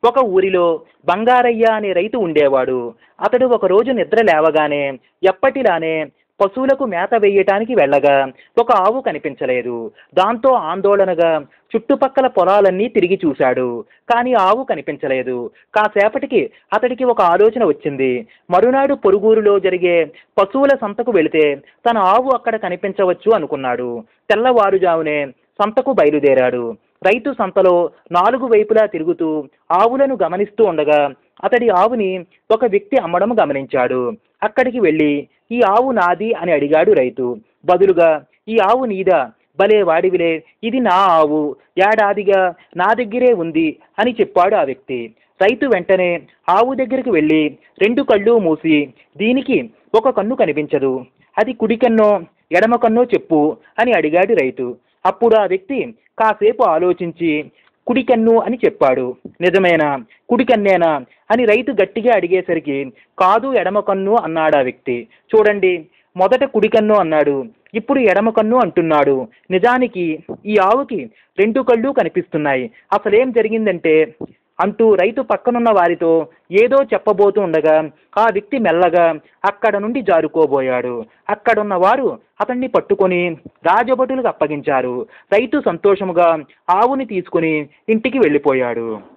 ఒక ఊరిలో బంగారయ్య అనే రైతు ఉండేవాడు అతడు ఒక రోజు నిద్ర లేవగానే ఎప్పటిలానే పశువులకు మేత వేయటానికి వెళ్ళగా ఒక ఆవు కనిపించలేదు దాంతో ఆందోళనగా చుట్టుపక్కల పొలాలన్నీ తిరిగి చూశాడు కానీ ఆవు కనిపించలేదు కాసేపటికి అతడికి ఒక ఆలోచన వచ్చింది మరునాడు పొరుగురులో జరిగే పశువుల సంతకు వెళితే తన ఆవు అక్కడ కనిపించవచ్చు అనుకున్నాడు తెల్లవారుజామునే సంతకు బయలుదేరాడు రైతు సంతలో నాలుగు వైపులా తిరుగుతూ ఆవులను గమనిస్తూ ఉండగా అతడి ఆవుని ఒక వ్యక్తి అమ్మడం గమనించాడు అక్కడికి వెళ్ళి ఈ ఆవు నాది అని అడిగాడు రైతు బదులుగా ఈ ఆవు నీదా భలే వాడివిలే ఇది నా ఆవు ఏడాదిగా నా దగ్గరే ఉంది అని చెప్పాడు ఆ వ్యక్తి రైతు వెంటనే ఆవు దగ్గరికి వెళ్ళి రెండు కళ్ళు మూసి దీనికి ఒక కన్ను కనిపించదు అది కుడి కన్నో ఎడమ కన్నో చెప్పు అని అడిగాడు రైతు అప్పుడు ఆ వ్యక్తి కాసేపు ఆలోచించి కుడి కన్ను అని చెప్పాడు నిజమేనా కుడి కన్నేనా అని రైతు గట్టిగా అడిగేసరికి కాదు ఎడమ కన్ను అన్నాడు ఆ వ్యక్తి చూడండి మొదట కుడి కన్ను అన్నాడు ఇప్పుడు ఎడమ కన్ను అంటున్నాడు నిజానికి ఈ ఆవుకి రెండు కళ్ళు కనిపిస్తున్నాయి అసలేం జరిగిందంటే అంటూ రైతు పక్కనున్న వారితో ఏదో చెప్పబోతూ ఉండగా ఆ వ్యక్తి మెల్లగా అక్కడ నుండి జారుకోబోయాడు అక్కడున్న వారు అతన్ని పట్టుకొని రాజభటులకు అప్పగించారు రైతు సంతోషముగా ఆవుని తీసుకుని ఇంటికి వెళ్ళిపోయాడు